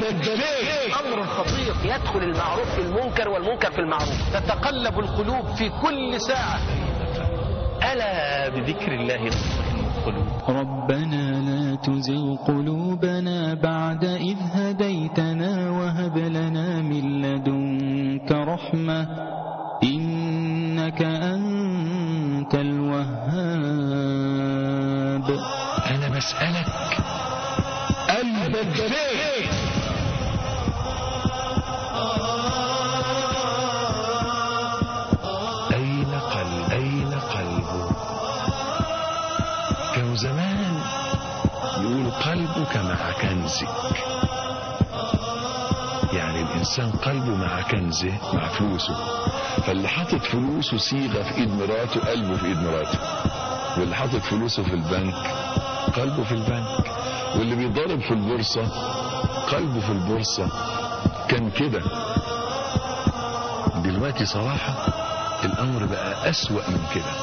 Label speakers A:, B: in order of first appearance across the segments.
A: أمر خطير يدخل المعروف في المنكر والمنكر في المعروف تتقلب القلوب في كل ساعة ألا بذكر الله تطمئن القلوب
B: ربنا لا تزغ قلوبنا بعد إذ هديتنا وهب لنا من لدنك رحمة إنك أنت الوهاب
C: أنا بسألك قلبك فين أين قلب أين قلبه كانوا زمان يقول قلبك مع كنزك يعني الإنسان قلبه مع كنزه مع فلوسه فاللي حاطط فلوسه صيغة في إيد مراته قلبه في إيد مراته واللي حاطط فلوسه في البنك قلبه في البنك واللي بيضرب في البورصة قلبه في البورصة كان كده دلوقتي صراحة الأمر بقى أسوأ من كده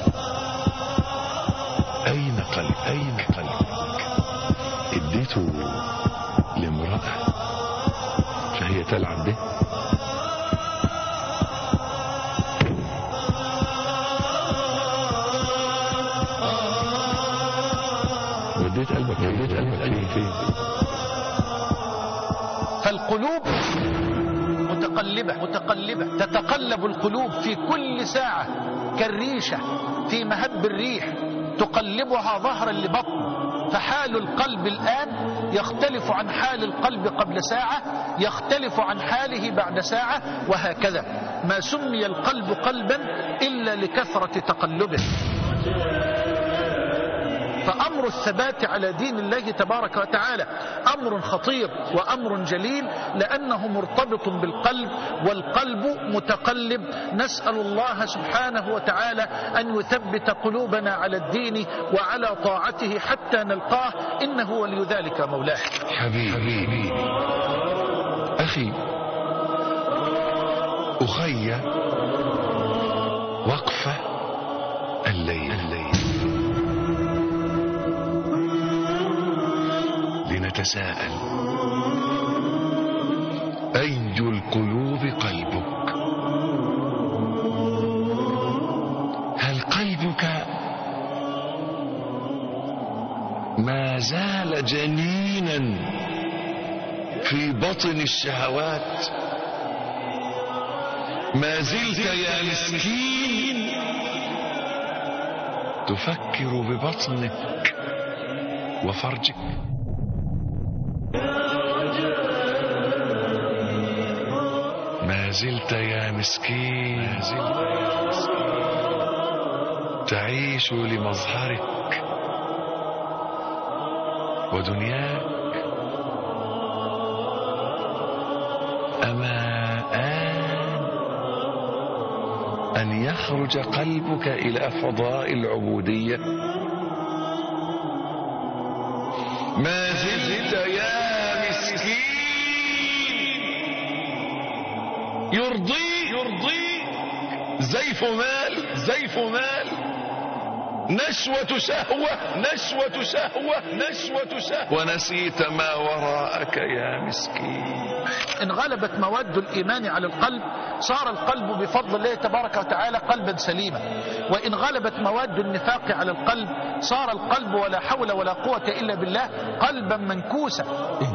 C: أين قلب أين قلبك اديته لامرأة فهي تلعب به وديت قلبك وديت قلبك فين فين
A: فالقلوب متقلبة متقلبة تتقلب القلوب في كل ساعة كالريشة في مهب الريح تقلبها ظهرا لبطن فحال القلب الآن يختلف عن حال القلب قبل ساعة يختلف عن حاله بعد ساعة وهكذا ما سمي القلب قلبا إلا لكثرة تقلبه فأمر الثبات على دين الله تبارك وتعالى أمر خطير وأمر جليل لأنه مرتبط بالقلب والقلب متقلب نسأل الله سبحانه وتعالى أن يثبت قلوبنا على الدين وعلى طاعته حتى نلقاه إنه ولي ذلك مولاه
C: حبيبي, حبيبي. أخي أخي وقفة الليل, الليل. لنتساءل أي القلوب قلبك هل قلبك ما زال جنينا في بطن الشهوات ما زلت يا مسكين تفكر ببطنك وفرجك ما زلت يا مسكين ما زلت يا مسكين تعيش لمظهرك ودنياك أما آن أن يخرج قلبك إلى فضاء العبودية ما زلت يا مسكين يرضي يرضي زيف مال زيف مال نشوة شهوة نشوة شهوة نشوة شهوة ونسيت ما وراءك يا مسكين
A: إن غلبت مواد الإيمان على القلب صار القلب بفضل الله تبارك وتعالى قلبا سليما وإن غلبت مواد النفاق على القلب صار القلب ولا حول ولا قوة إلا بالله قلبا منكوسا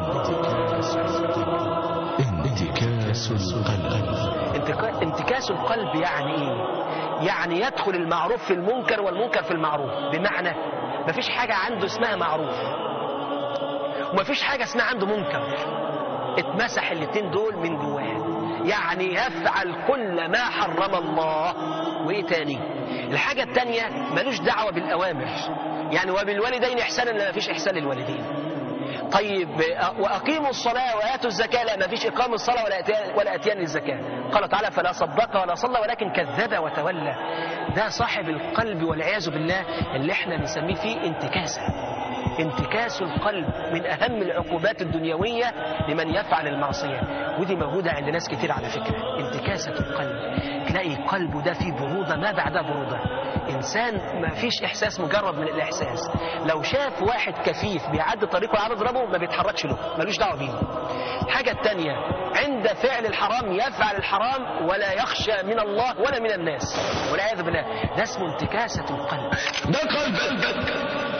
B: انتكاس القلب
D: انتكا- انتكاس القلب يعني ايه يعني يدخل المعروف في المنكر والمنكر في المعروف بمعنى مفيش حاجة عنده اسمها معروف ومفيش حاجة اسمها عنده منكر اتمسح الاتنين دول من جواه يعني يفعل كل ما حرم الله وايه تاني الحاجة التانية ملوش دعوة بالأوامر يعني وبالوالدين إحسانا لا مفيش إحسان للوالدين طيب وأقيموا الصلاة وآتوا الزكاة لا ما فيش إقام الصلاة ولا أتيان, ولا أتيان للزكاة قال تعالى فلا صدق ولا صلى ولكن كذب وتولى ده صاحب القلب والعياذ بالله اللي احنا بنسميه فيه انتكاسة انتكاس القلب من أهم العقوبات الدنيوية لمن يفعل المعصية ودي موجودة عند ناس كتير على فكرة انتكاسة القلب تلاقي قلبه ده فيه برودة ما بعدها برودة إنسان ما فيش إحساس مجرد من الإحساس لو شاف واحد كفيف بيعدي طريقه وعاوز يضربه ما بيتحركش له ملوش دعوة بيه الحاجة التانية عند فعل الحرام يفعل الحرام ولا يخشى من الله ولا من الناس والعياذ بالله ده اسمه انتكاسة القلب
C: ده قلبك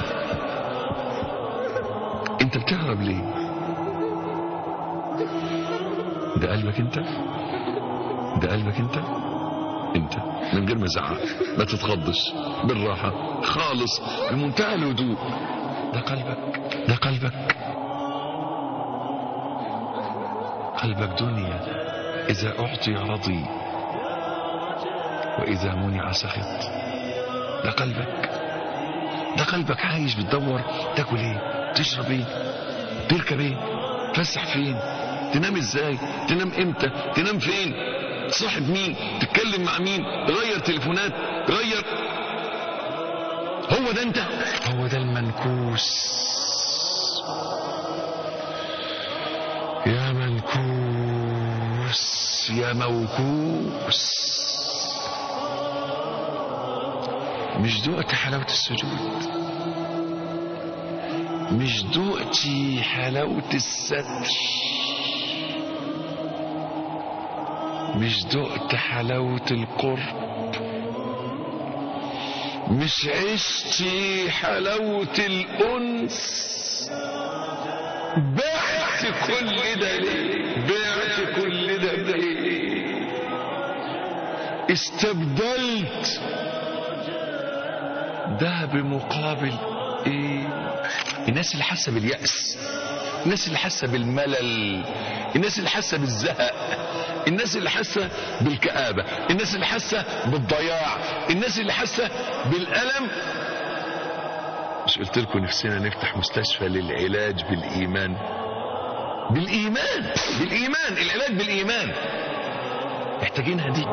C: انت بتهرب ليه ده قلبك انت ده قلبك انت انت من غير ما زعق ما تتخضش بالراحة خالص بمنتهى الهدوء ده قلبك ده قلبك قلبك دنيا إذا أعطي رضي وإذا منع سخط ده قلبك ده قلبك عايش بتدور تاكل ايه تشرب ايه تركب ايه تفسح فين تنام ازاي تنام امتى تنام فين تصاحب مين تتكلم مع مين غير تليفونات غير هو ده انت هو ده المنكوس يا منكوس يا موكوس مش دقت حلاوة السجود مش دقتي حلاوة الستر مش دقت حلاوة القرب مش عشتي حلاوة الأنس بعت كل ده ليه بعت كل ده ليه استبدلت ده بمقابل ايه الناس اللي حاسه باليأس الناس اللي حاسه بالملل الناس اللي حاسه بالزهق الناس اللي حاسه بالكآبة الناس اللي حاسه بالضياع الناس اللي حاسه بالألم مش قلت لكم نفسنا نفتح مستشفى للعلاج بالإيمان بالإيمان بالإيمان العلاج بالإيمان محتاجينها دي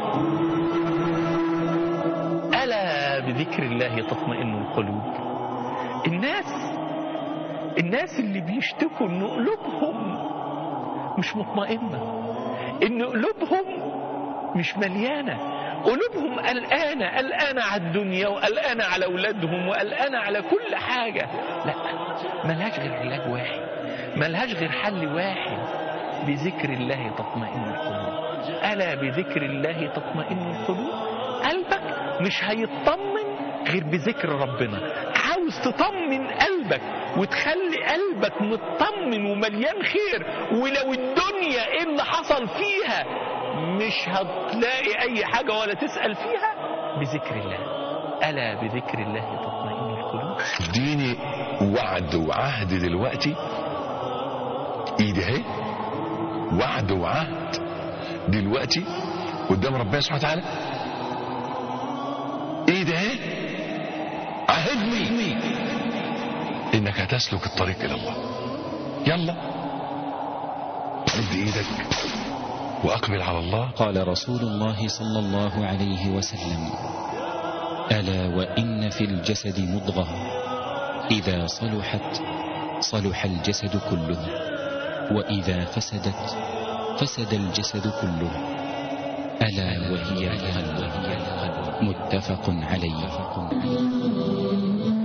E: ألا بذكر الله تطمئن القلوب الناس الناس اللي بيشتكوا ان قلوبهم مش مطمئنة ان قلوبهم مش مليانة قلوبهم قلقانة قلقانة على الدنيا وقلقانة على أولادهم وقلقانة على كل حاجة لا ملهاش غير علاج واحد ملهاش غير حل واحد بذكر الله تطمئن القلوب ألا بذكر الله تطمئن القلوب قلبك مش هيطمن غير بذكر ربنا عاوز تطمن قلبك وتخلي قلبك مطمن ومليان خير ولو الدنيا ايه اللي حصل فيها مش هتلاقي اي حاجة ولا تسأل فيها بذكر الله ألا بذكر الله تطمئن القلوب
C: اديني وعد وعهد دلوقتي ايدي اهي وعد وعهد دلوقتي قدام ربنا سبحانه وتعالى ايدي اهي عهدني انك هتسلك الطريق الى الله يلا مد ايدك واقبل على الله
B: قال رسول الله صلى الله عليه وسلم ألا وإن في الجسد مضغة إذا صلحت صلح الجسد كله وإذا فسدت فسد الجسد كله ألا وهي القلب متفق عليه